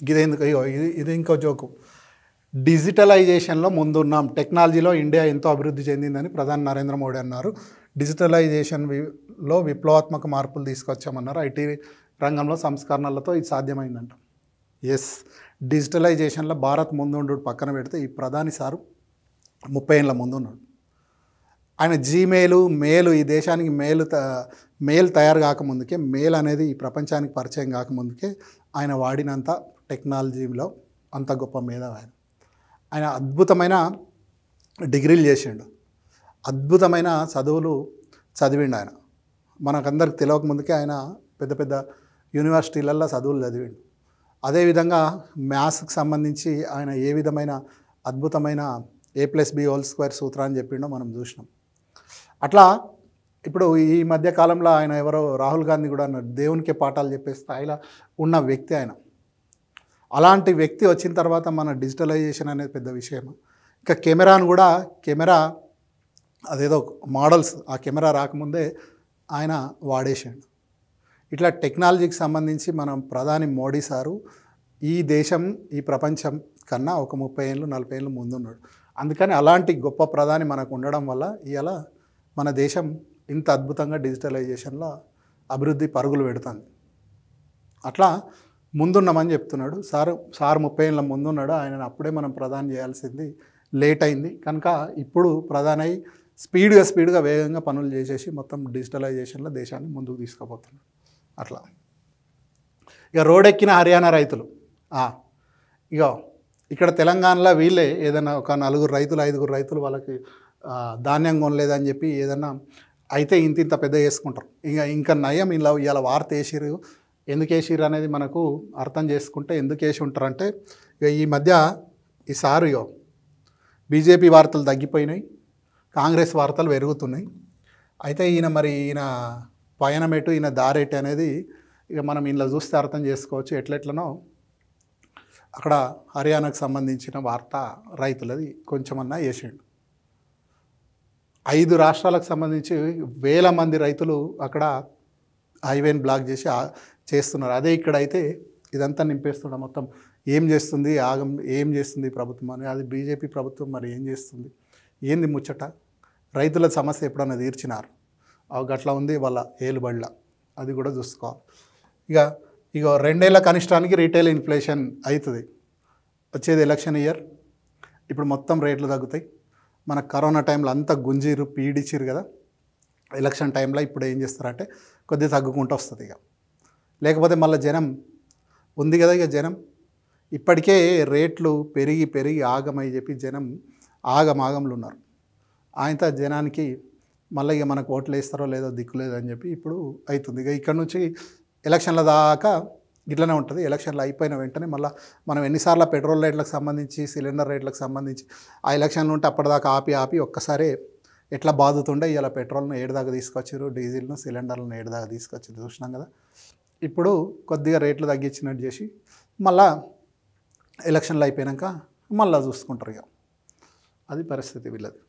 ఇది ఎందుకు ఇగో ఇది ఇది ఇంకో జోకు డిజిటలైజేషన్లో ముందున్నాం టెక్నాలజీలో ఇండియా ఎంతో అభివృద్ధి చెందిందని ప్రధాని నరేంద్ర మోడీ అన్నారు డిజిటలైజేషన్ వి- లో విప్లవాత్మక మార్పులు తీసుకొచ్చామన్నారు ఐటీ రంగంలో సంస్కరణలతో ఇది సాధ్యమైందంట ఎస్ డిజిటలైజేషన్లో భారత్ ముందుండు పక్కన పెడితే ఈ ప్రధాని సారు ముప్పై ఏళ్ళ ముందున్నాడు ఆయన జీమెయిల్ మేలు ఈ దేశానికి మేలు త మేల్ తయారు కాకముందుకే మేల్ అనేది ఈ ప్రపంచానికి పరిచయం కాకముందుకే ఆయన వాడినంత టెక్నాలజీలో అంత గొప్ప మేధావి ఆయన ఆయన అద్భుతమైన డిగ్రీలు చేసిండు అద్భుతమైన చదువులు చదివిండు ఆయన మనకందరికి తెలియక ముందుకే ఆయన పెద్ద పెద్ద యూనివర్సిటీలల్లో చదువులు చదివిండు అదేవిధంగా మ్యాథ్స్కి సంబంధించి ఆయన ఏ విధమైన అద్భుతమైన a plus b whole square సూత్రాన్ని చెప్పిండో మనం చూసినాం అట్లా ఇప్పుడు ఈ మధ్య కాలంలో ఆయన ఎవరో రాహుల్ గాంధీ కూడా అన్నాడు దేవునికే పాఠాలు చెప్పే స్థాయిలో ఉన్న వ్యక్తి ఆయన అలాంటి వ్యక్తి వచ్చిన తర్వాత మన డిజిటలైజేషన్ అనేది పెద్ద విషయం ఇంకా కెమెరాను కూడా కెమెరా అదేదో మోడల్స్ ఆ కెమెరా రాకముందే ఆయన వాడేసాడు ఇట్లా టెక్నాలజీకి సంబంధించి మనం ప్రధాని మోడీ సారు ఈ దేశం ఈ ప్రపంచం కన్నా ఒక ముప్పై ఏళ్ళు నలభై ఏళ్ళు ముందున్నాడు అందుకని అలాంటి గొప్ప ప్రధాని మనకు ఉండడం వల్ల ఇవాళ మన దేశం ఇంత అద్భుతంగా డిజిటలైజేషన్లో అభివృద్ధి పరుగులు పెడుతుంది అట్లా ముందున్నామని చెప్తున్నాడు సార్ సార్ ముప్పై ఏళ్ళ ముందున్నాడు ఆయన అప్పుడే మనం ప్రధాని చేయాల్సింది లేట్ అయింది కనుక ఇప్పుడు ప్రధాని అయి స్పీడ్గా స్పీడ్గా వేగంగా పనులు చేసేసి మొత్తం డిజిటలైజేషన్లో దేశాన్ని ముందుకు తీసుకుపోతున్నాడు అట్లా ఇక రోడ్ ఎక్కిన హర్యానా రైతులు ఆ, ఇక ఇక్కడ తెలంగాణలో వీళ్ళే ఏదైనా ఒక నలుగురు రైతులు ఐదుగురు రైతులు వాళ్ళకి ఆ, ధాన్యం కొనలేదని చెప్పి ఏదన్నా అయితే ఇంత ఇంత పెద్ద చేసుకుంటారు ఇక ఇంకా నయం ఇలా ఇవాళ వార్త వేసిరు ఎందుకు వేసిరు అనేది మనకు అర్థం చేసుకుంటే ఎందుకు వేసి ఉంటారంటే ఇక ఈ మధ్య ఈ సారు ఇగో బీజేపీ వార్తలు తగ్గిపోయినాయి కాంగ్రెస్ వార్తలు పెరుగుతున్నాయి అయితే ఈయన మరి ఈయన పయనమేటు ఈయన దారేటి అనేది ఇక మనం ఇంట్లో చూస్తే అర్థం చేసుకోవచ్చు ఎట్లెట్లనో అక్కడ హర్యానాకు సంబంధించిన వార్త రైతులది కొంచెమన్నా వేసిండు ఐదు రాష్ట్రాలకు సంబంధించి వేల మంది రైతులు అక్కడ హైవేని బ్లాక్ చేసి ఆ- చేస్తున్నారు అదే ఇక్కడ అయితే ఇదంతా నింపేస్తున్నారు మొత్తం ఏం చేస్తుంది ఆగం ఏం చేస్తుంది ప్రభుత్వం అని అది బీజేపీ ప్రభుత్వం మరి ఏం చేస్తుంది ఏంది ముచ్చట రైతుల సమస్య ఎప్పుడన్నా తీర్చినారు అవి గట్లా ఉంది వాళ్ళ ఏలుబడిల అది కూడా చూసుకోవాలి ఇక ఇక రెండేళ్ల కనిష్టానికి రీటైల్ ఇన్ఫ్లేషన్ అవుతుంది వచ్చేది ఎలక్షన్ ఇయర్ ఇప్పుడు మొత్తం రేట్లు తగ్గుతాయి మన కరోనా టైంలో అంతా గుంజీరు పీడిచిరు కదా ఎలక్షన్ టైంలో ఇప్పుడు ఏం చేస్తారంటే కొద్దిగా తగ్గుకుంటూ వస్తుంది ఇక లేకపోతే మళ్ళీ జనం ఉంది కదా ఇక జనం ఇప్పటికే రేట్లు పెరిగి పెరిగి ఆగమని చెప్పి జనం ఆగమాగంలో ఉన్నారు ఆయనతో జనానికి మళ్ళీ ఇక మనకు ఓట్లు వేస్తారో లేదో దిక్కు లేదని చెప్పి ఇప్పుడు అవుతుంది ఇక ఇక్కడ నుంచి ఎలక్షన్ల దాకా ఇట్లనే ఉంటుంది ఎలక్షన్లు అయిపోయిన వెంటనే మళ్ళీ మనం ఎన్నిసార్లు పెట్రోల్ రేట్లకు సంబంధించి సిలిండర్ రేట్లకు సంబంధించి ఆ ఎలక్షన్లు ఉంటే అప్పటిదాకా ఆపి ఆపి ఒక్కసారి ఎట్లా బాదుతుండే ఇలా పెట్రోల్ను ఏడు దాకా తీసుకొచ్చారు డీజిల్ను సిలిండర్లను ఏడు దాకా తీసుకొచ్చారు చూసినాం కదా ఇప్పుడు కొద్దిగా రేట్లు తగ్గించినట్టు చేసి మళ్ళా ఎలక్షన్లు అయిపోయాక మళ్ళీ చూసుకుంటారు ఇక అది పరిస్థితి వీళ్ళది